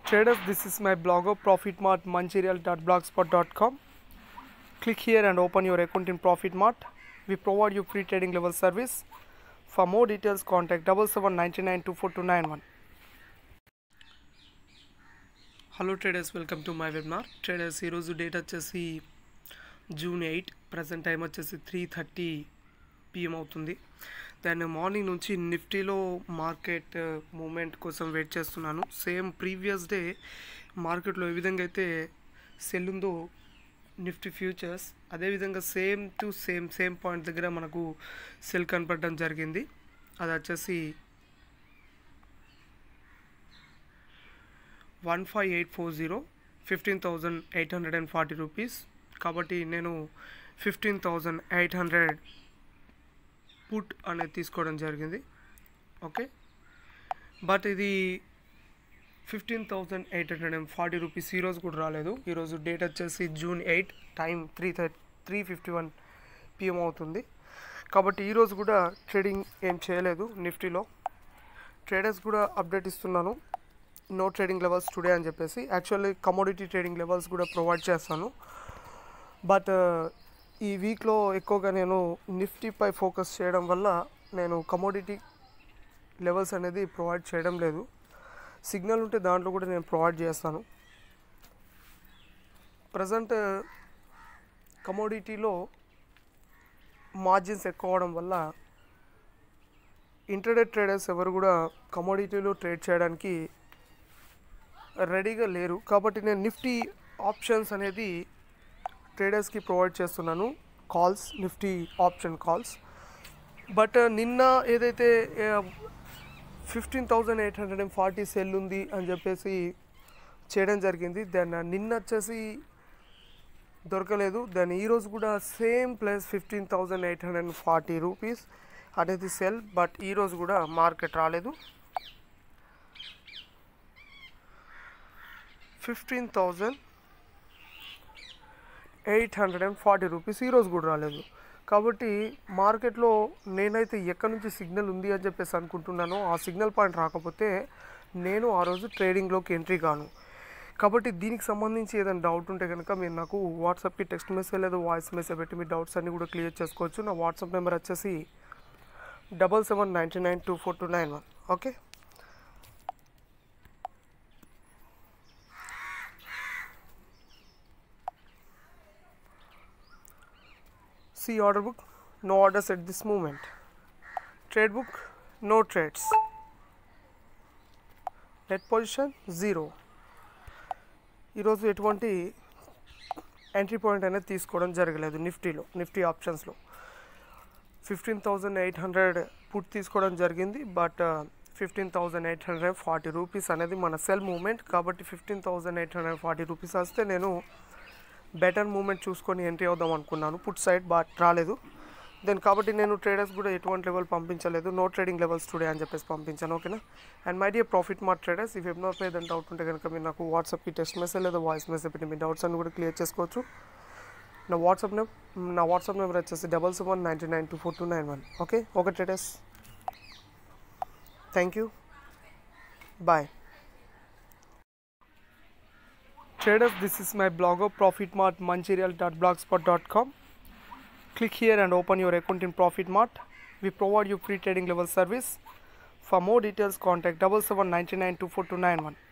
Traders, this is my blogger profitmart.mancherial.blogspot.com. Click here and open your account in Profitmart. We provide you free trading level service. For more details, contact double seven ninety nine two four two nine one. Hello traders welcome to my webinar traders ఈరోజు date వచ్చేసి June eight present time వచ్చేసి three thirty PM అవుతుంది దాన్ని morning నుంచి నిఫ్టీలో market movement కోసం wait చేస్తున్నాను same previous day మార్కెట్లో ఏ విధంగా అయితే సెల్ ఉందో నిఫ్టీ ఫ్యూచర్స్ అదేవిధంగా same to same same point దగ్గర మనకు సెల్ కనపడడం జరిగింది అది వచ్చేసి one five eight four zero fifteen thousand eight hundred and forty rupees కాబట్టి నేను fifteen thousand eight hundred put అనేది తీసుకోవడం జరిగింది ఓకే బట్ ఇది fifteen thousand eight hundred and forty rupees ఈరోజు కూడా రాలేదు ఈరోజు డేట్ వచ్చేసి June eight time three thirty three fifty one PM అవుతుంది కాబట్టి ఈరోజు కూడా ట్రేడింగ్ ఏం చేయలేదు నిఫ్టీలో ట్రేడర్స్ కూడా అప్డేట్ ఇస్తున్నాను నో ట్రేడింగ్ లెవెల్స్ టుడే అని చెప్పేసి యాక్చువల్లీ కమోడిటీ ట్రేడింగ్ లెవెల్స్ కూడా ప్రొవైడ్ చేస్తాను బట్ ఈ వీక్లో ఎక్కువగా నేను నిఫ్టీపై ఫోకస్ చేయడం వల్ల నేను కమోడిటీ లెవెల్స్ అనేది ప్రొవైడ్ చేయడం లేదు సిగ్నల్ ఉంటే దాంట్లో కూడా నేను ప్రొవైడ్ చేస్తాను ప్రజెంట్ కమోడిటీలో మార్జిన్స్ ఎక్కువ అవడం వల్ల ఇంటర్డే ట్రేడర్స్ ఎవరు కూడా కమోడిటీలో ట్రేడ్ చేయడానికి రెడీగా లేరు కాబట్టి నేను నిఫ్టీ ఆప్షన్స్ అనేది ట్రేడర్స్కి ప్రొవైడ్ చేస్తున్నాను calls Nifty option calls but నిన్న ఏదైతే fifteen thousand eight hundred and forty sell ఉంది అని చెప్పేసి చేయడం జరిగింది దాన్ని నిన్న వచ్చేసి దొరకలేదు దాన్ని ఈరోజు కూడా same plus fifteen thousand eight hundred and forty rupees అనేది సెల్ బట్ ఈరోజు కూడా మార్కెట్ రాలేదు fifteen thousand eight hundred and forty rupees ఈరోజు కూడా రాలేదు కాబట్టి మార్కెట్లో నేనైతే ఎక్కడి నుంచి సిగ్నల్ ఉంది అని చెప్పేసి అనుకుంటున్నానో ఆ సిగ్నల్ పాయింట్ రాకపోతే నేను ఆ రోజు ట్రేడింగ్లోకి ఎంట్రీ కాను కాబట్టి దీనికి సంబంధించి ఏదైనా డౌట్ ఉంటే కనుక మీరు నాకు వాట్సాప్కి టెక్స్ట్ మెసేజ్ లేదా వాయిస్ మెసేజ్ పెట్టి మీ డౌట్స్ అన్నీ కూడా క్లియర్ చేసుకోవచ్చు నా వాట్సాప్ నెంబర్ వచ్చేసి double seven ninety nine two four two nine one okay See order book, no orders at this moment. Trade book, no trades. Net position zero. ఈరోజు ఎటువంటి entry point అనేది తీసుకోవడం జరగలేదు నిఫ్టీలో నిఫ్టీ ఆప్షన్స్లో fifteen thousand eight hundred put తీసుకోవడం జరిగింది but fifteen thousand eight hundred forty rupees అనేది మన సెల్ మూమెంట్ కాబట్టి fifteen thousand eight hundred forty rupees వస్తే నేను బెటర్ మూమెంట్ చూసుకొని ఎంట్రీ అవుదాం అనుకున్నాను పుట్ సైడ్ బట్ రాలేదు దెన్ కాబట్టి నేను ట్రేడర్స్ కూడా ఎటువంటి లెవెల్ పంపించలేదు నో ట్రేడింగ్ లెవెల్స్ టుడే అని చెప్పేసి పంపించాను ఓకేనా and my dear Profit Mart traders if ఎన్నో ఏదైనా డౌట్ ఉంటే కనుక మీరు నాకు వాట్సాప్కి టెక్స్ట్ మెసేజ్ లేదా వాయిస్ మెసేజ్ పెట్టి మీ డౌట్స్ అన్ని కూడా క్లియర్ చేసుకోవచ్చు నా వాట్సాప్ నెంబర్ నా వాట్సాప్ నెంబర్ వచ్చేసి double seven ninety nine two four two nine one okay okay traders thank you bye traders this is my blogger profitmartmancherial.blogspot.com click here and open your account in profitmart we provide you free trading level service for more details contact 7799242991